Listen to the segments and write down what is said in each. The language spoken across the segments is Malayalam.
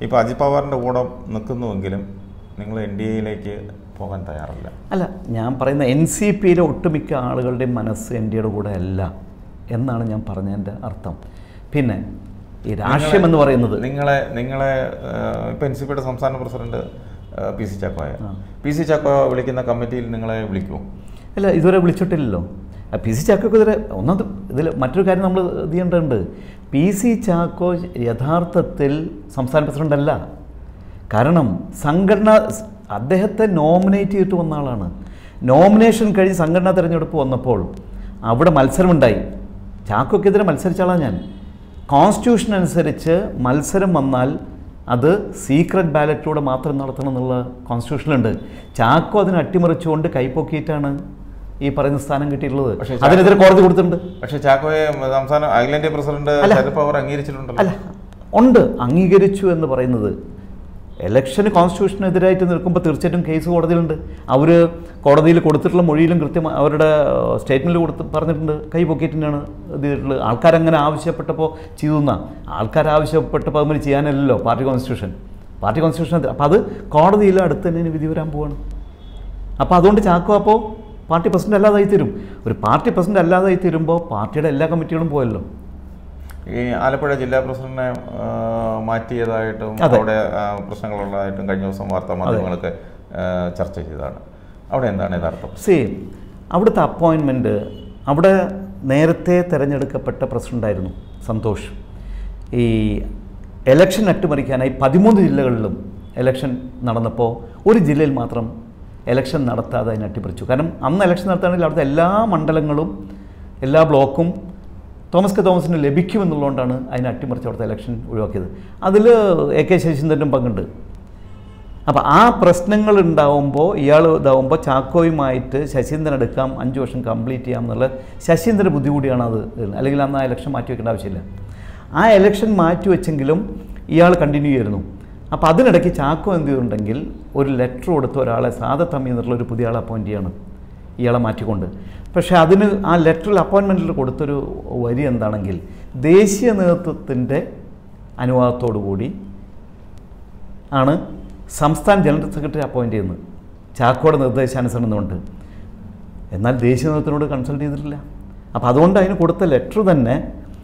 ഇപ്പോൾ അജിത് പവാറിൻ്റെ കൂടെ നിൽക്കുന്നുവെങ്കിലും നിങ്ങൾ എൻ ഡി എയിലേക്ക് പോകാൻ തയ്യാറല്ല അല്ല ഞാൻ പറയുന്ന എൻ സി പിയിലെ ഒട്ടുമിക്ക ആളുകളുടെയും മനസ്സ് എൻ ഡി എയുടെ കൂടെ അല്ല എന്നാണ് ഞാൻ പറഞ്ഞതിൻ്റെ അർത്ഥം പിന്നെ ഈ രാഷ്ട്രീയം എന്ന് പറയുന്നത് നിങ്ങളെ നിങ്ങളെ ഇപ്പം എൻ സി പിയുടെ സംസ്ഥാന പ്രസിഡന്റ് ആ, പി സി ചാക്കോയ പി സി ചാക്കോ വിളിക്കുന്ന കമ്മിറ്റിയിൽ നിങ്ങളെ വിളിക്കുമോ അല്ല ഇതുവരെ വിളിച്ചിട്ടില്ലല്ലോ ആ, പി സി ചാക്കോക്കെതിരെ ഒന്നാമത് ഇതിൽ മറ്റൊരു കാര്യം നമ്മൾ ഇത് ചെയ്യേണ്ടതുണ്ട് പി സി ചാക്കോ യഥാർത്ഥത്തിൽ സംസ്ഥാന പ്രസിഡന്റ് അല്ല കാരണം സംഘടന അദ്ദേഹത്തെ നോമിനേറ്റ് ചെയ്തിട്ട് വന്ന ആളാണ് നോമിനേഷൻ കഴിഞ്ഞ് സംഘടനാ തെരഞ്ഞെടുപ്പ് വന്നപ്പോൾ അവിടെ മത്സരമുണ്ടായി ചാക്കോക്കെതിരെ മത്സരിച്ച ആളാണ് ഞാൻ കോൺസ്റ്റിറ്റ്യൂഷൻ അനുസരിച്ച് മത്സരം വന്നാൽ അത് സീക്രട്ട് ബാലറ്റിലൂടെ മാത്രം നടത്തണം എന്നുള്ള കോൺസ്റ്റിറ്റ്യൂഷനിലുണ്ട് ചാക്കോ അതിനെ അട്ടിമറിച്ചുകൊണ്ട് കൈപ്പൊക്കിയിട്ടാണ് ഈ പറയുന്ന സ്ഥാനം കിട്ടിയിട്ടുള്ളത് പക്ഷേ അതിനെതിരെ കോടതി കൊടുത്തിട്ടുണ്ട് പക്ഷേ ചാക്കോയെ സംസ്ഥാന അഖിലേന്ത്യാ പ്രസിഡന്റ് അല്ല. ശരത് പവാർ അംഗീകരിച്ചിട്ടുണ്ടല്ലോ അല്ല ഉണ്ട് അംഗീകരിച്ചു എന്ന് പറയുന്നത് ഇലക്ഷന് കോൺസ്റ്റിറ്റ്യൂഷനെതിരായിട്ട് നിൽക്കുമ്പോൾ തീർച്ചയായിട്ടും കേസ് കോടതിയിലുണ്ട് അവർ കോടതിയിൽ കൊടുത്തിട്ടുള്ള മൊഴിയിലും കൃത്യം അവരുടെ സ്റ്റേറ്റ്മെൻറ്റിൽ കൊടുത്ത് പറഞ്ഞിട്ടുണ്ട് കൈ പൊക്കിയിട്ടാണ് ഇത് ചെയ്തിട്ടുള്ളത് ആൾക്കാരങ്ങനെ ആവശ്യപ്പെട്ടപ്പോൾ ചെയ്തുന്ന ആൾക്കാർ ആവശ്യപ്പെട്ടപ്പോൾ അതുമാതിരി ചെയ്യാനല്ലല്ലോ പാർട്ടി കോൺസ്റ്റിറ്റ്യൂഷൻ പാർട്ടി കോൺസ്റ്റിറ്റ്യൂഷൻ അപ്പോൾ അത് കോടതിയിൽ അടുത്ത് തന്നെ ഇനി വിധി വരാൻ പോവാണ് അപ്പോൾ അതുകൊണ്ട് ചാക്കോ അപ്പോൾ പാർട്ടി പ്രസിഡന്റ് അല്ലാതായി തരും ഒരു പാർട്ടി പ്രസിഡന്റ് അല്ലാതായി തരുമ്പോൾ പാർട്ടിയുടെ എല്ലാ കമ്മിറ്റികളും പോയല്ലോ ഈ ആലപ്പുഴ ജില്ലാ പ്രസിഡന്റിനെ ആ, മാറ്റിയതായിട്ടും അതെ. അവിടെ ആ, പ്രശ്നങ്ങളുള്ളതായിട്ടും കഴിഞ്ഞ ദിവസം വാർത്താ മാധ്യമങ്ങളൊക്കെ ആ, ചർച്ച ചെയ്തതാണ് അവിടെ എന്താണ് യഥാർത്ഥം സി അവിടുത്തെ അപ്പോയിൻമെൻറ്റ് അവിടെ നേരത്തെ തിരഞ്ഞെടുക്കപ്പെട്ട പ്രസിഡൻ്റായിരുന്നു സന്തോഷ് ഈ എലക്ഷൻ അട്ടിമറിക്കാനായി പതിമൂന്ന് ജില്ലകളിലും എലക്ഷൻ നടന്നപ്പോൾ ഒരു ജില്ലയിൽ മാത്രം എലക്ഷൻ നടത്താതെ അതിനെ അട്ടിമറിച്ചു കാരണം അന്ന് എലക്ഷൻ നടത്തുകയാണെങ്കിൽ അവിടുത്തെ എല്ലാ മണ്ഡലങ്ങളും എല്ലാ ബ്ലോക്കും തോമസ് കെ തോമസിന് ലഭിക്കുമെന്നുള്ളതുകൊണ്ടാണ് അതിനെ അട്ടിമറിച്ച് അവിടുത്തെ ഇലക്ഷൻ ഒഴിവാക്കിയത് അതിൽ എ കെ ശശീന്ദ്രനും പങ്കുണ്ട് അപ്പോൾ ആ പ്രശ്നങ്ങൾ ഉണ്ടാവുമ്പോൾ ഇയാൾ ഇതാവുമ്പോൾ ചാക്കോയുമായിട്ട് ശശീന്ദ്രൻ എടുക്കാം അഞ്ച് വർഷം കംപ്ലീറ്റ് ചെയ്യാം എന്നുള്ള ശശീന്ദ്രൻ്റെ ബുദ്ധി കൂടിയാണ് അത് അല്ലെങ്കിൽ അന്ന് ആ ഇലക്ഷൻ മാറ്റി വെക്കേണ്ട ആവശ്യമില്ല ആ ഇലക്ഷൻ മാറ്റി വെച്ചെങ്കിലും ഇയാൾ കണ്ടിന്യൂ ചെയ്യുന്നു അപ്പോൾ അതിനിടയ്ക്ക് ചാക്കോ എന്ത് ചെയ്തിട്ടുണ്ടെങ്കിൽ ഒരു ലെറ്റർ കൊടുത്ത് ഒരാളെ സാദ തമ്മി എന്നുള്ള ഒരു പുതിയ ആളെ അപ്പോയിൻറ്റ് ചെയ്യണം ഇയാളെ മാറ്റിക്കൊണ്ട് പക്ഷേ അതിന് ആ ലെറ്ററിൽ അപ്പോയിൻമെൻറ്റിൽ കൊടുത്തൊരു വരി എന്താണെങ്കിൽ ദേശീയ നേതൃത്വത്തിൻ്റെ അനുവാദത്തോടു കൂടി ആണ് സംസ്ഥാന ജനറൽ സെക്രട്ടറി അപ്പോയിൻ്റ് ചെയ്യുന്നത് ചാക്കോയുടെ നിർദ്ദേശാനുസരണം കൊണ്ട് എന്നാൽ ദേശീയ നേതൃത്വത്തിനോട് കൺസൾട്ട് ചെയ്തിട്ടില്ല അപ്പോൾ അതുകൊണ്ട് അതിന് കൊടുത്ത ലെറ്റർ തന്നെ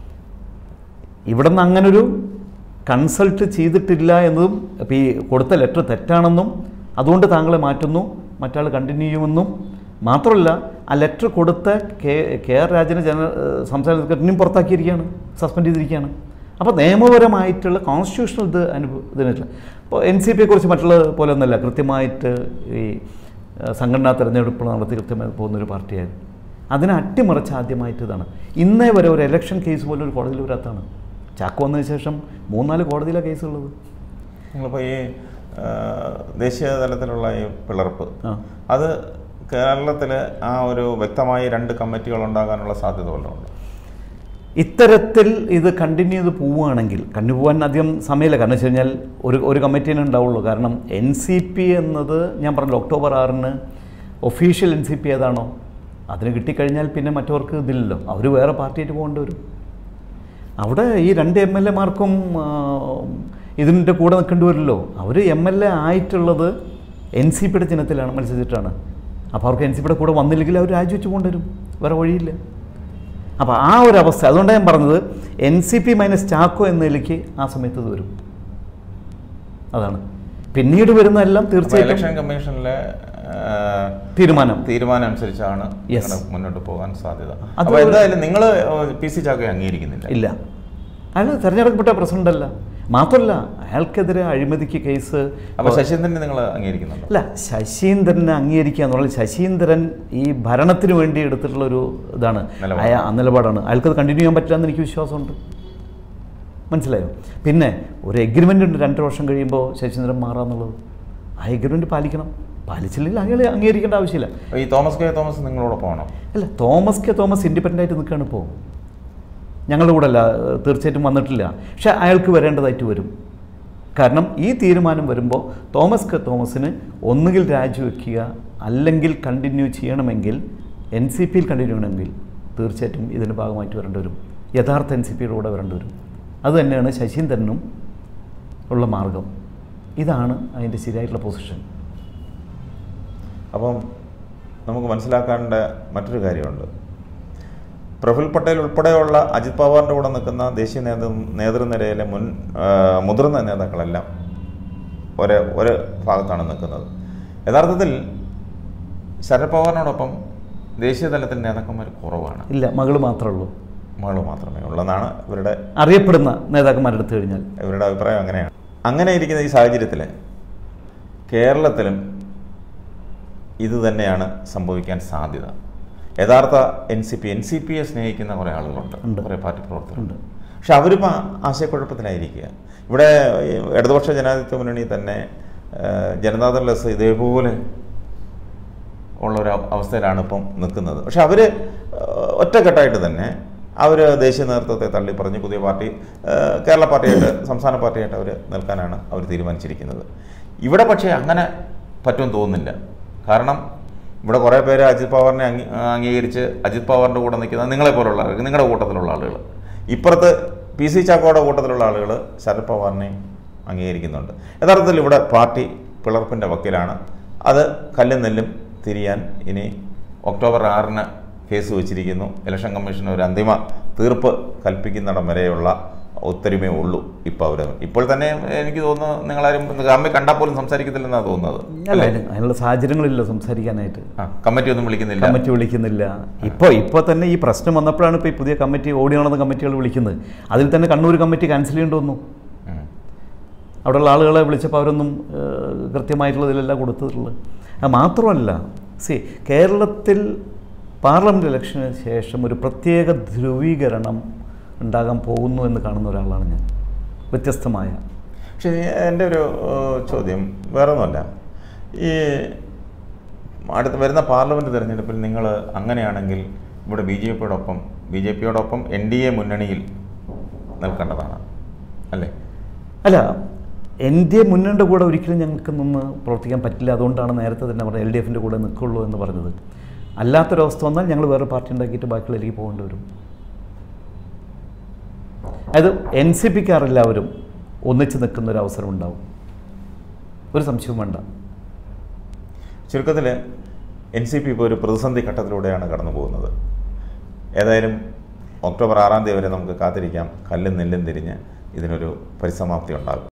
ഇവിടെ നിന്ന് അങ്ങനൊരു കൺസൾട്ട് ചെയ്തിട്ടില്ല എന്നതും അപ്പോൾ ഈ കൊടുത്ത ലെറ്റർ തെറ്റാണെന്നും അതുകൊണ്ട് താങ്കളെ മാറ്റുന്നു മറ്റാൾ കണ്ടിന്യൂ ചെയ്യുമെന്നും മാത്രമല്ല ആ ലെറ്റർ കൊടുത്ത കെ കെ ആർ രാജനെ ജനറൽ ഏഹ് സംസ്ഥാന സെക്രട്ടറിനെയും പുറത്താക്കിയിരിക്കുകയാണ് സസ്പെൻഡ് ചെയ്തിരിക്കുകയാണ് അപ്പോൾ നിയമപരമായിട്ടുള്ള കോൺസ്റ്റിറ്റ്യൂഷണൽ ഇത് അനുഭവ ഇതിനില്ല ഇപ്പോൾ എൻ സി പിയെ കുറിച്ച് മറ്റുള്ള പോലെ ഒന്നല്ല കൃത്യമായിട്ട് ഈ ഏഹ് സംഘടനാ തെരഞ്ഞെടുപ്പ് നടത്തി കൃത്യമായി പോകുന്നൊരു പാർട്ടിയായിരുന്നു അതിനെ അട്ടിമറിച്ച് ആദ്യമായിട്ട് ഇതാണ് ഇന്നേ വരെ ഒരു ഇലക്ഷൻ കേസ് പോലും ഒരു കോടതിയിൽ വരാത്തതാണ് ചാക്കോ വന്നതിന് ശേഷം മൂന്നാല് കോടതിയിലാണ് കേസുള്ളത് നിങ്ങളിപ്പോൾ ഈ ആ, ദേശീയ തലത്തിലുള്ള ഈ പിളർപ്പ് ആ അത് കേരളത്തിൽ ആ ഒരു വ്യക്തമായി രണ്ട് കമ്മിറ്റികൾ ഉണ്ടാകാനുള്ള സാധ്യത വല്ലതും ഉണ്ട് ഇത്തരത്തിൽ ഇത് കണ്ടിന്യൂ ചെയ്ത് പോവുകയാണെങ്കിൽ കണ്ടു പോകാൻ അധികം സമയമില്ല കാരണം വെച്ച് കഴിഞ്ഞാൽ ഒരു ഒരു കമ്മിറ്റിനെ ഉണ്ടാവുള്ളൂ കാരണം എൻ സി പി എന്നത് ഞാൻ പറഞ്ഞല്ലോ ഒക്ടോബർ ആറിന് ഒഫീഷ്യൽ എൻ സി പി ഏതാണോ അതിന് കിട്ടിക്കഴിഞ്ഞാൽ പിന്നെ മറ്റവർക്ക് ഇതില്ലല്ലോ അവർ വേറെ പാർട്ടിയായിട്ട് പോകേണ്ടി വരും അവിടെ ഈ രണ്ട് എം എൽ എമാർക്കും ഇതിൻ്റെ കൂടെ നിൽക്കേണ്ടി വരില്ലോ അവർ എം എൽ എ ആയിട്ടുള്ളത് എൻ സി പിയുടെ ചിഹ്നത്തിലാണ് മത്സരിച്ചിട്ടാണ് അപ്പോൾ അവർക്ക് എൻ സി പിയുടെ കൂടെ വന്നില്ലെങ്കിൽ അവർ രാജിവെച്ച് പോകേണ്ടി വരും വേറെ വഴിയില്ല അപ്പോൾ ആ ഒരു അവസ്ഥ അതുകൊണ്ടാണ് ഞാൻ പറഞ്ഞത് N C P minus Chacko എന്ന നിലയ്ക്ക് ആ സമയത്ത് ഇത് വരും അതാണ് പിന്നീട് വരുന്നതെല്ലാം അപ്പോൾ ഇലക്ഷൻ തീർച്ചയായിട്ടും കമ്മീഷനിലെ ആ, തീരുമാനം തീരുമാനം അനുസരിച്ചാണ് Yes. നിങ്ങളുടെ മുന്നോട്ട് പോകാൻ സാധ്യത അത് അപ്പോൾ എന്തായാലും നിങ്ങൾ പി സി ചാക്കോയെ അംഗീകരിക്കുന്നില്ല ഇല്ല അയാൾ തിരഞ്ഞെടുക്കപ്പെട്ട പ്രസിഡന്റ് അല്ല മാത്രമല്ല അയാൾക്കെതിരെ അഴിമതിക്ക് കേസ് അപ്പോൾ ശശീന്ദ്രനെ നിങ്ങൾ അംഗീകരിക്കുന്നുണ്ടോ അല്ല ശശീന്ദ്രനെ അംഗീകരിക്കുക എന്നുള്ളത് ശശീന്ദ്രൻ ഈ ഭരണത്തിന് വേണ്ടി എടുത്തിട്ടുള്ള ഒരു ഇതാണ് നിലപാട്. അയാ ആ നിലപാടാണ് അയാൾക്കത് കണ്ടിന്യൂ ചെയ്യാൻ പറ്റില്ല എന്ന് എനിക്ക് വിശ്വാസമുണ്ട് മനസ്സിലായോ പിന്നെ ഒരു എഗ്രിമെൻ്റ് ഉണ്ട് രണ്ട് വർഷം കഴിയുമ്പോൾ ശശീന്ദ്രൻ മാറാന്നുള്ളത് ആ എഗ്രിമെൻ്റ് പാലിക്കണം പാലിച്ചില്ലെങ്കിൽ അയാൾ അംഗീകരിക്കേണ്ട ആവശ്യമില്ല ഈ തോമസ് കെ തോമസ് നിങ്ങളോടൊപ്പമാണോ അല്ല തോമസ് കെ തോമസ് ഇൻഡിപെൻഡൻ്റ് ആയിട്ട് നിൽക്കുകയാണ് ഇപ്പോൾ ഞങ്ങളുടെ കൂടെ അല്ല ഏഹ് തീർച്ചയായിട്ടും വന്നിട്ടില്ല പക്ഷേ അയാൾക്ക് വരേണ്ടതായിട്ട് വരും കാരണം ഈ തീരുമാനം വരുമ്പോൾ തോമസ് കെ തോമസിന് ഒന്നുകിൽ രാജിവെക്കുക അല്ലെങ്കിൽ കണ്ടിന്യൂ ചെയ്യണമെങ്കിൽ എൻ സി പിയിൽ കണ്ടിന്യൂ ചെയ്യണമെങ്കിൽ തീർച്ചയായിട്ടും ഇതിൻ്റെ ഭാഗമായിട്ട് വരേണ്ടി വരും യഥാർത്ഥ എൻ സി പിയുടെ കൂടെ വരേണ്ടി വരും അത് തന്നെയാണ് ശശീന്ദ്രനും ഉള്ള മാർഗം ഇതാണ് അതിൻ്റെ ശരിയായിട്ടുള്ള പൊസിഷൻ അപ്പം നമുക്ക് മനസ്സിലാക്കേണ്ട മറ്റൊരു കാര്യമുണ്ട് പ്രഫുൽ പട്ടേൽ ഉൾപ്പെടെയുള്ള അജിത് പവാറിൻ്റെ കൂടെ നിൽക്കുന്ന ദേശീയ നേതൃ നേതൃനിരയിലെ മുൻ ആ, മുതിർന്ന നേതാക്കളെല്ലാം ഒരേ ഒരു ഭാഗത്താണ് നിൽക്കുന്നത് യഥാർത്ഥത്തിൽ ശരത് പവാറിനോടൊപ്പം ദേശീയ തലത്തിൽ നേതാക്കന്മാർ കുറവാണ് ഇല്ല മകൾ മാത്രമേ ഉള്ളൂ മകൾ മാത്രമേ ഉള്ളതാണ് ഇവരുടെ അറിയപ്പെടുന്ന നേതാക്കന്മാരെടുത്തു കഴിഞ്ഞാൽ ഇവരുടെ അഭിപ്രായം അങ്ങനെയാണ് അങ്ങനെ ഇരിക്കുന്ന ഈ സാഹചര്യത്തിൽ കേരളത്തിലും ഇത് തന്നെയാണ് സംഭവിക്കാൻ സാധ്യത യഥാർത്ഥ N C P N C പിയെ സ്നേഹിക്കുന്ന കുറേ ആളുകളുണ്ട് ഉണ്ട്. കുറേ പാർട്ടി പ്രവർത്തകരുണ്ട് ഉണ്ട് പക്ഷെ അവരിപ്പോൾ ആശയക്കുഴപ്പത്തിലായിരിക്കുക ഇവിടെ ഈ ഇടതുപക്ഷ ജനാധിപത്യ മുന്നണി തന്നെ ഏഹ്, ജനതാദൾ എസ് ഇതേപോലെ ഉള്ള ഒരു അവ- അവസ്ഥയിലാണ് ഇപ്പം നിൽക്കുന്നത് പക്ഷെ അവർ ഒറ്റക്കെട്ടായിട്ട് തന്നെ അവർ ദേശീയ നേതൃത്വത്തെ തള്ളി പറഞ്ഞ് പുതിയ പാർട്ടി ഏഹ്, കേരള പാർട്ടിയായിട്ട് സംസ്ഥാന പാർട്ടിയായിട്ട് അവർ നിൽക്കാനാണ് അവർ തീരുമാനിച്ചിരിക്കുന്നത് ഇവിടെ പക്ഷേ അങ്ങനെ പറ്റുമെന്ന് തോന്നുന്നില്ല കാരണം ഇവിടെ കുറേ പേര് അജിത് പവാറിനെ അംഗീ അംഗീകരിച്ച് അജിത് പവാറിൻ്റെ കൂടെ നിൽക്കുന്ന നിങ്ങളെ പോലുള്ള ആളുകൾ നിങ്ങളുടെ കൂട്ടത്തിലുള്ള ആളുകൾ ഇപ്പുറത്ത് പി സി ചാക്കോയുടെ കൂട്ടത്തിലുള്ള ആളുകൾ ശരത് പവാറിനെയും അംഗീകരിക്കുന്നുണ്ട് യഥാർത്ഥത്തിൽ ഇവിടെ പാർട്ടി പിളർപ്പിൻ്റെ വക്കീലാണ് അത് കല്ലും നെല്ലും തിരിയാൻ ഇനി ഒക്ടോബർ ആറിന് കേസ് വച്ചിരിക്കുന്നു ഇലക്ഷൻ കമ്മീഷൻ ഒരു അന്തിമ തീർപ്പ് കൽപ്പിക്കുന്നിടം വരെയുള്ള ഒത്തൊരുമേ ഉള്ളൂ ഇപ്പോൾ അവർ ഇപ്പോൾ തന്നെ എനിക്ക് തോന്നുന്നു നിങ്ങളാരും കമ്മി കണ്ടാൽ പോലും സംസാരിക്കത്തില്ലെന്നാണ് തോന്നുന്നത് അല്ല അതിന് അതിനുള്ള സാഹചര്യങ്ങളില്ല സംസാരിക്കാനായിട്ട് ആ കമ്മിറ്റി ഒന്നും വിളിക്കുന്നില്ല കമ്മിറ്റി വിളിക്കുന്നില്ല ഇപ്പോൾ ഇപ്പോൾ തന്നെ ഈ പ്രശ്നം വന്നപ്പോഴാണ് ഇപ്പോൾ ഈ പുതിയ കമ്മിറ്റി ഓടി നടന്ന കമ്മിറ്റികൾ വിളിക്കുന്നത് അതിൽ തന്നെ കണ്ണൂർ കമ്മിറ്റി ക്യാൻസൽ ചെയ്യേണ്ടി വന്നു ഉം. അവിടെയുള്ള ആളുകളെ വിളിച്ചപ്പോൾ അവരൊന്നും ഏഹ്, കൃത്യമായിട്ടുള്ളതിലല്ല കൊടുത്തിട്ടുള്ളത് അത് മാത്രമല്ല സി കേരളത്തിൽ പാർലമെൻറ്റ് ഇലക്ഷന് ശേഷം ഒരു പ്രത്യേക ധ്രുവീകരണം ഉണ്ടാകാൻ പോകുന്നു എന്ന് കാണുന്ന ഒരാളാണ് ഞാൻ വ്യത്യസ്തമായ പക്ഷേ എൻ്റെ ഒരു ഏഹ്, ചോദ്യം വേറെ ഒന്നുമല്ല ഈ അടുത്ത വരുന്ന പാർലമെൻറ്റ് തിരഞ്ഞെടുപ്പിൽ നിങ്ങൾ അങ്ങനെയാണെങ്കിൽ ഇവിടെ ബി ജെ പിയോടൊപ്പം ബി ജെ പിയോടൊപ്പം എൻ ഡി എ മുന്നണിയിൽ നിൽക്കേണ്ടതാണ് അല്ലേ അല്ല എൻ ഡി എ മുന്നണിയുടെ കൂടെ ഒരിക്കലും ഞങ്ങൾക്ക് നിന്ന് പ്രവർത്തിക്കാൻ പറ്റില്ല അതുകൊണ്ടാണ് നേരത്തെ തന്നെ പറഞ്ഞത് എൽ ഡി എഫിൻ്റെ കൂടെ നിൽക്കുള്ളൂ എന്ന് പറഞ്ഞത് അല്ലാത്തൊരവസ്ഥ വന്നാൽ ഞങ്ങൾ വേറെ പാർട്ടി ഉണ്ടാക്കിയിട്ട് ബാക്കിയുള്ളതിലേക്ക് പോകേണ്ടി വരും അതായത് എൻ സി പിക്കാരെല്ലാവരും ഒന്നിച്ച് നിൽക്കുന്ന ഒരു അവസരം ഉണ്ടാവും ഒരു സംശയവും വേണ്ട ചുരുക്കത്തിൽ എൻ സി പി ഇപ്പോൾ ഒരു പ്രതിസന്ധി ഘട്ടത്തിലൂടെയാണ് കടന്നു പോകുന്നത് ഏതായാലും ഒക്ടോബർ ആറാം തീയതി വരെ നമുക്ക് കാത്തിരിക്കാം കല്ലും നെല്ലും തിരിഞ്ഞ് ഇതിനൊരു പരിസമാപ്തി ഉണ്ടാകും